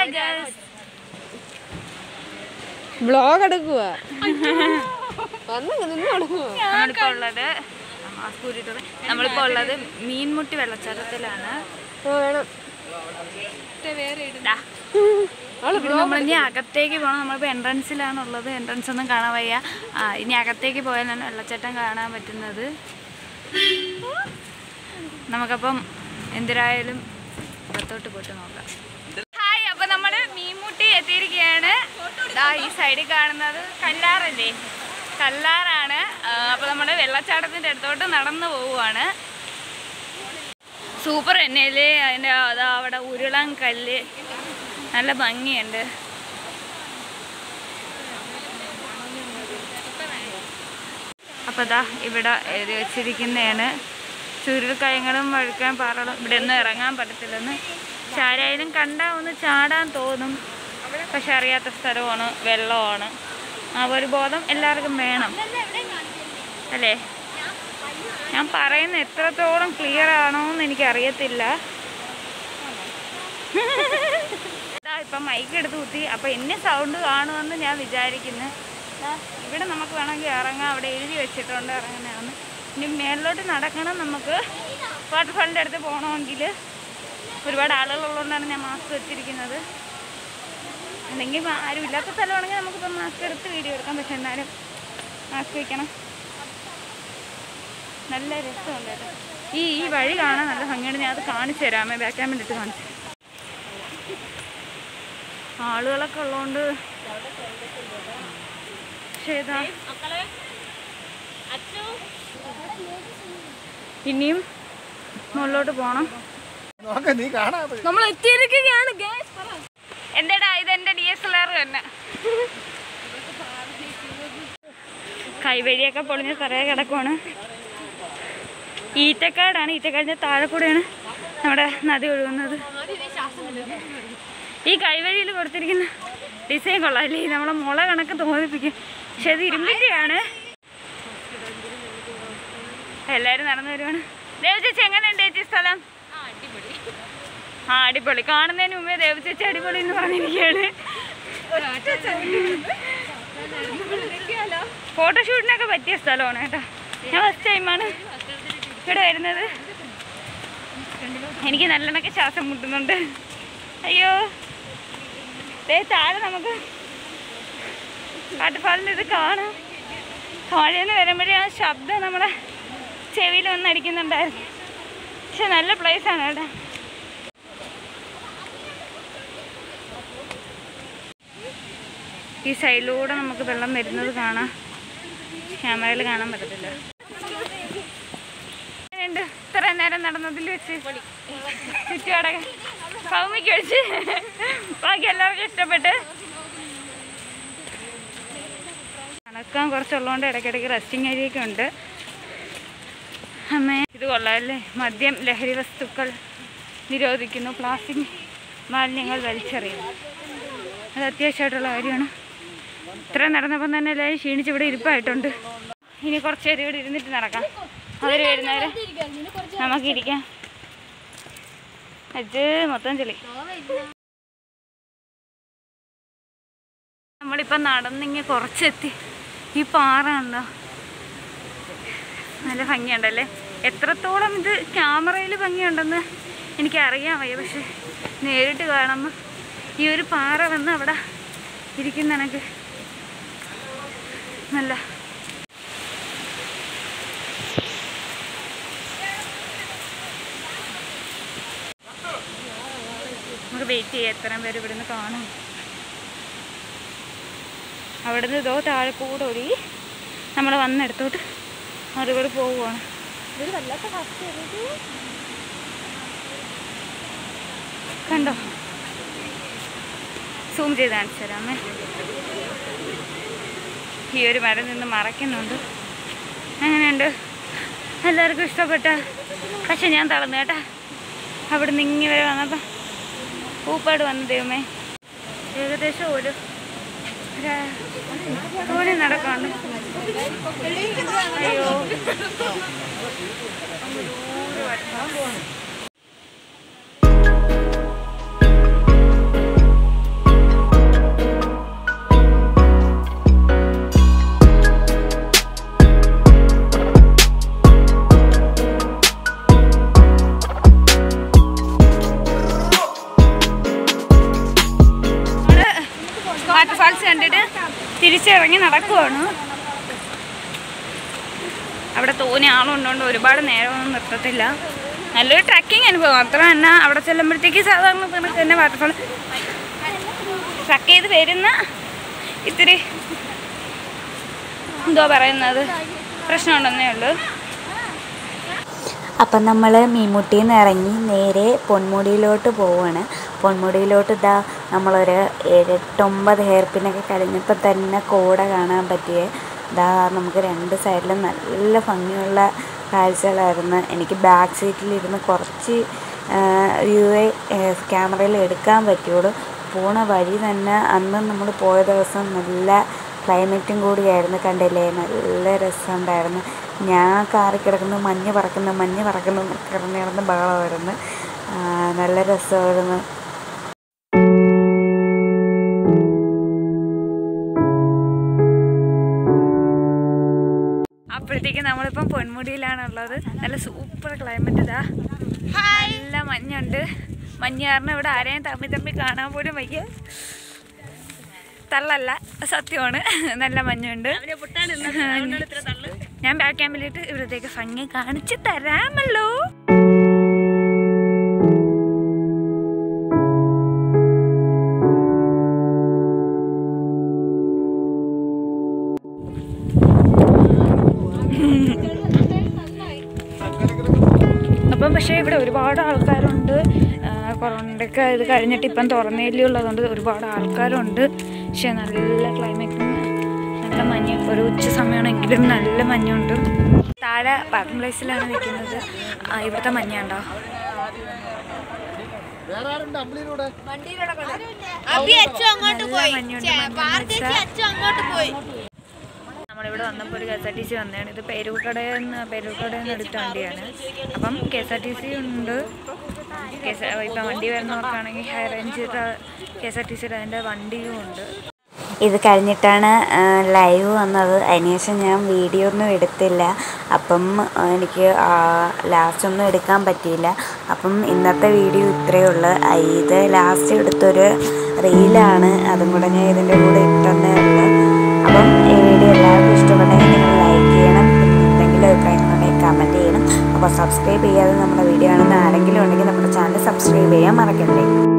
Blog എടുക്കുക വന്ന് നിന്ന് കൊടുക്കുക നമ്മളിപ്പോ ഉള്ളത് മാസ്ക് ഊരിയിട്ടുള്ളത് നമ്മളിപ്പോ ഉള്ളത് മീൻമുട്ടി വെള്ളച്ചാട്ടത്തിലാണ് വേണം ദാ. ഇവിടെ നമ്മളിനി അകത്തേക്ക് പോകണം നമ്മളിപ്പോ എൻട്രൻസിലാണ് ഉള്ളത് എൻട്രൻസ് ഒന്നും കാണാൻ വയ്യ ആ ഇനി അകത്തേക്ക് പോയാലാണ് വെള്ളച്ചാട്ടം കാണാൻ പറ്റുന്നത് നമുക്കപ്പം എന്തിനായാലും അകത്തോട്ട് പോയിട്ട് നോക്കാം ഹായ് അപ്പൊ നമ്മള് മീൻമുട്ടി എത്തിയിരിക്കുകയാണ് ദാ ഈ സൈഡിൽ കാണുന്നത് കല്ലാറല്ലേ കല്ലാറാണ് ആ, അപ്പൊ നമ്മള് വെള്ളച്ചാട്ടത്തിന്റെ അടുത്തോട്ട് നടന്നു പോവുകയാണ് സൂപ്പർ എണ്ണയില് അതിന്റെ അതാ അവിടെ ഉരുളൻ കല്ല് നല്ല ഭംഗിയുണ്ട് അപ്പോൾ ദാ ഇവിടെ എഴുതി വെച്ചിരിക്കുന്നതാണ് ചുരുൾക്കയങ്ങളും വഴുക്കാൻ പാറകളും ഇവിടെ ഒന്നും ഇറങ്ങാൻ പറ്റത്തില്ലെന്ന് പക്ഷെ ആരായാലും കണ്ടാൽ ഒന്ന് ചാടാൻ തോന്നും പക്ഷെ അറിയാത്ത സ്ഥലമാണ് വെള്ളമാണ് ആ ഒരു ബോധം എല്ലാവർക്കും വേണം അല്ലേ ഞാൻ പറയുന്ന എത്രത്തോളം ക്ലിയർ ആണോ എന്ന് എനിക്കറിയത്തില്ല ദാ ഇപ്പം മൈക്ക് എടുത്ത് കുത്തി അപ്പം എന്നെ സൗണ്ട് കാണുമെന്ന് ഞാൻ വിചാരിക്കുന്നു ദാ ഇവിടെ നമുക്ക് വേണമെങ്കിൽ ഇറങ്ങാം അവിടെ എഴുതി വെച്ചിട്ടുണ്ട് ഇറങ്ങുന്നതാണ് ഇനി മേളിലോട്ട് നടക്കണം നമുക്ക് വാട്ടർഫാളിൻ്റെ അടുത്ത് പോകണമെങ്കിൽ ഒരുപാട് ആളുകളുള്ളതുകൊണ്ടാണ് ഞാൻ മാസ്ക് വെച്ചിരിക്കുന്നത് അല്ലെങ്കിൽ ആരും ഇല്ലാത്ത സ്ഥലമാണെങ്കിൽ നമുക്കിപ്പോൾ മാസ്ക് എടുത്ത് വീഡിയോ എടുക്കാം പക്ഷെ എന്നാലും മാസ്ക് വയ്ക്കണം നല്ല രസമുണ്ട് കേട്ടോ ഈ ഈ വഴി കാണാൻ നല്ല ഭംഗിയുണ്ട് ഞാൻ അത് കാണിച്ചു തരാമേ ബാക്ക് ക്യാമിൻ്റെ ഇട്ട് കാണിച്ചു തരാം. ആളുകളൊക്കെ ഉള്ളതുകൊണ്ട് പക്ഷേ ഇതാ ഇനിയും മുകളിലോട്ട് പോകണം നോക്ക നീ കാണാതെ നമ്മൾ എത്തിയിരിക്കുകയാണ് എന്താടാ ഇത് എന്റെ ഡി എസ് എൽ ആർ തന്നെ കൈവഴിയൊക്കെ പൊളിഞ്ഞ് തറയെ കിടക്കുവാണ് ഈറ്റക്കാടാണ് ഈറ്റക്കാടിന്റെ താഴെ കൂടെയാണ് നമ്മുടെ നദി ഒഴുകുന്നത് ഈ കൈവഴിയിൽ കൊടുത്തിരിക്കുന്ന ഡിസൈൻ കൊള്ളാല്ലേ നമ്മളെ മുള കണക്ക് തോന്നിപ്പിക്കും പക്ഷെ ഇത് ഇരുമ്പിന്റെയാണ് എല്ലാരും നടന്നു വരുവാണ് ദേവ ചേച്ചി എങ്ങനെയുണ്ട് ചേച്ചി സ്ഥലം ആ അടിപൊളി കാണുന്നതിന് മുമ്പേ ദേവ ചേച്ചി അടിപൊളി എന്ന് പറഞ്ഞിരിക്കുകയാണ് ഫോട്ടോഷൂട്ടിനൊക്കെ പറ്റിയ സ്ഥലമാണ് കേട്ടോ ഞാൻ ഫസ്റ്റ് ടൈമാണ് ഇവിടെ വരുന്നത് എനിക്ക് നല്ലോണൊക്കെ ശ്വാസം മുട്ടുന്നുണ്ട് അയ്യോ ദേ താഴെ നമുക്ക് വാട്ടർഫാളിൻ്റെ ഇത് കാണാം താഴേന്ന് വരുമ്പോഴേ ആ ശബ്ദം നമ്മളെ ചെവിയിൽ വന്നടിക്കുന്നുണ്ടായിരുന്നു പക്ഷെ നല്ല place ആണ് കേട്ടോ ഈ സൈഡിലൂടെ നമുക്ക് വെള്ളം വരുന്നത് കാണാം ക്യാമറയിൽ കാണാൻ പറ്റത്തില്ല എങ്ങനെയുണ്ട് ഇത്ര നേരം നടന്നതിൽ വെച്ച് ചുറ്റുപാടൊക്കെ ഭൗമിക്ക് വെച്ച് ബാക്കി എല്ലാവർക്കും ഇഷ്ടപ്പെട്ട് നടക്കാൻ കുറച്ചുള്ളതുകൊണ്ട് ഇടയ്ക്കിടയ്ക്ക് റെസ്റ്റിംഗ് ഏരിയയൊക്കെ ഉണ്ട് അമ്മേ ഇത് കൊള്ളാമല്ലേ മദ്യം ലഹരി വസ്തുക്കൾ നിരോധിക്കുന്നു പ്ലാസ്റ്റിക് മാലിന്യങ്ങൾ വലിച്ചെറിയുന്നു അത് അത്യാവശ്യമായിട്ടുള്ള കാര്യമാണ് ഇത്ര നടന്നപ്പം തന്നെ എല്ലാവരും ക്ഷീണിച്ച് ഇവിടെ ഇരിപ്പായിട്ടുണ്ട് ഇനി കുറച്ച് നേരം ഇവിടെ ഇരുന്നിട്ട് നടക്കാം അവർ വരുന്നവരെ നമുക്കിരിക്കാം അത് മൊത്തം ചെളി നമ്മളിപ്പം നടന്നിങ്ങ് കുറച്ചെത്തി ഈ പാറ ഉണ്ടോ നല്ല ഭംഗിയുണ്ടല്ലേ എത്രത്തോളം ഇത് ക്യാമറയിൽ ഭംഗിയുണ്ടെന്ന് എനിക്കറിയാൻ വയ്യ പക്ഷെ നേരിട്ട് കാണുമ്പോൾ ഈ ഒരു പാറ വന്ന് അവിടെ ഇരിക്കുന്ന എനിക്ക് നല്ല നമുക്ക് വെയിറ്റ് ചെയ്യാം എത്രയും പേര് ഇവിടുന്ന് കാണും അവിടുന്ന് ഇതോ താഴെ കൂടെ ഒഴി നമ്മൾ വന്നെടുത്തോട്ട് മറുപടി പോവുകയാണ് കണ്ടോ സൂം ചെയ്ത് കാണിച്ചു തരാമേ ഈ ഒരു മരം നിന്ന് മറയ്ക്കുന്നുണ്ട് എങ്ങനെയുണ്ട് എല്ലാവർക്കും ഇഷ്ടപ്പെട്ട പക്ഷെ ഞാൻ തളർന്നു കേട്ടാ അവിടെ നിന്ന് ഇങ്ങി വരെ വന്നപ്പോൾ പൂപ്പാട് വന്നു ദൈവമേ ഏകദേശം ഒരു തോണി നടക്കാണ്ട് അയ്യോ ഫാൾസ് കണ്ടിട്ട് തിരിച്ചിറങ്ങി നടക്കുവാണ് അവിടെ തോന്നി ആളുണ്ടോണ്ട് ഒരുപാട് നേരമൊന്നും നിർത്തത്തില്ല നല്ലൊരു ട്രക്കിംഗ് അനുഭവം അത്ര തന്നെ അവിടെ ചെല്ലുമ്പോഴത്തേക്ക് സാധാരണ കണക്ക് തന്നെ വാട്ടർഫാൾ ട്രക്ക് ചെയ്ത് വരുന്ന ഇത്തിരി എന്തോ പറയുന്നത് പ്രശ്നമുണ്ടെന്നേ ഉള്ളൂ അപ്പം നമ്മൾ മീൻമുട്ടിയിൽ നിന്ന് ഇറങ്ങി നേരെ പൊന്മുടിയിലോട്ട് പോവുകയാണ് പൊന്മുടിയിലോട്ട് ഇതാ നമ്മളൊരു ഏഴെട്ടൊമ്പത് ഹെയർ പിന്നൊക്കെ കഴിഞ്ഞപ്പോൾ തന്നെ കോട കാണാൻ പറ്റിയ ഇതാ നമുക്ക് രണ്ട് സൈഡിലും നല്ല ഭംഗിയുള്ള കാഴ്ചകളായിരുന്നു എനിക്ക് ബാക്ക് സീറ്റിലിരുന്ന് കുറച്ച് വ്യൂവേ ക്യാമറയിൽ എടുക്കാൻ പറ്റുള്ളൂ പോണ വഴി തന്നെ അന്ന് നമ്മൾ പോയ ദിവസം നല്ല ക്ലൈമറ്റും കൂടിയായിരുന്നു കണ്ടില്ലേ നല്ല രസമുണ്ടായിരുന്നു ഞാൻ കാറിൽ കിടക്കുന്നു മഞ്ഞ് പറക്കുന്നു മഞ്ഞ് പറക്കുന്നു കിടന്ന് കിടന്ന് ബഹളമായിരുന്നു ആ, നല്ല രസമായിരുന്നു അപ്പോഴത്തേക്ക് നമ്മളിപ്പം പൊന്മുടിയിലാണുള്ളത് നല്ല സൂപ്പർ ക്ലൈമറ്റ് ഇതാ നല്ല മഞ്ഞുണ്ട് മഞ്ഞ് കാരണം ഇവിടെ ആരെയും തമ്മി തമ്മി കാണാൻ പോലും വയ്യ തള്ളല്ല സത്യമാണ് നല്ല മഞ്ഞുണ്ട് ഞാൻ ബാക്ക് ക്യാമ്പിലിട്ട് ഇവിടത്തേക്ക് ഭംഗി കാണിച്ചു തരാമല്ലോ അപ്പം പക്ഷേ ഇവിടെ ഒരുപാട് ആൾക്കാരുണ്ട് ആ, കൊറോണയൊക്കെ ഇത് കഴിഞ്ഞിട്ട് ഇപ്പം തുറന്നേലി ഉള്ളതുകൊണ്ട് ഒരുപാട് ആൾക്കാരുണ്ട് പക്ഷെ നല്ല ക്ലൈമറ്റും നല്ല മഞ്ഞ് ഒരു ഉച്ച സമയമാണെങ്കിലും നല്ല മഞ്ഞുണ്ട് താഴെ പാർക്കിംഗ് പ്ലേസിലാണ് നിൽക്കുന്നത് ആ, ഇവിടുത്തെ മഞ്ഞുണ്ടോ വേറെ ആരുണ്ട് അമ്പിളിയിലൂടെ അബി അച്ചു അങ്ങോട്ട് പോയി മഞ്ഞുണ്ട്, ഛെ, മഞ്ഞുണ്ട് പാർത്തേച്ചി വെച്ചാ. അച്ചു അങ്ങോട്ട് പോയി നമ്മളിവിടെ വന്നപ്പോൾ ഒരു K S R T C വന്നതാണ് ഇത് പേരൂർക്കടയിൽ നിന്ന് പേരൂർക്കടയിൽ നിന്ന് എടുത്ത വണ്ടിയാണ് അപ്പം K S R T C ഉണ്ട് കെ എസ് ഇപ്പം വണ്ടി വരുന്നവർക്കാണെങ്കിൽ high range K S R T സിയുടെ അതിൻ്റെ വണ്ടിയും ഉണ്ട് ഇത് കഴിഞ്ഞിട്ടാണ് ലൈവ് വന്നത് അതിനുശേഷം ഞാൻ വീഡിയോ ഒന്നും എടുത്തില്ല അപ്പം ആ, എനിക്ക് ലാസ്റ്റ് ഒന്നും എടുക്കാൻ പറ്റിയില്ല അപ്പം ഇന്നത്തെ വീഡിയോ ഇത്രയേ ഉള്ളൂ ആ, ഇത് ലാസ്റ്റ് എടുത്തൊരു റീലാണ് അതും കൂടെ ഞാൻ ഇതിൻ്റെ കൂടെ ഇട്ടെന്നേ ഉള്ളൂ അപ്പം ഈ വീഡിയോ എല്ലാവർക്കും ഇഷ്ടപ്പെട്ടെങ്കിൽ നിങ്ങൾ ലൈക്ക് ചെയ്യണം പിന്നെ എന്തെങ്കിലും അഭിപ്രായങ്ങളുണ്ടെങ്കിൽ കമൻറ്റ് ചെയ്യണം അപ്പോൾ സബ്സ്ക്രൈബ് ചെയ്യാതെ നമ്മുടെ വീഡിയോ ആണെന്ന് ആരെങ്കിലും ഉണ്ടെങ്കിൽ നമ്മുടെ ചാനൽ സബ്സ്ക്രൈബ് ചെയ്യാൻ മറക്കണ്ടേ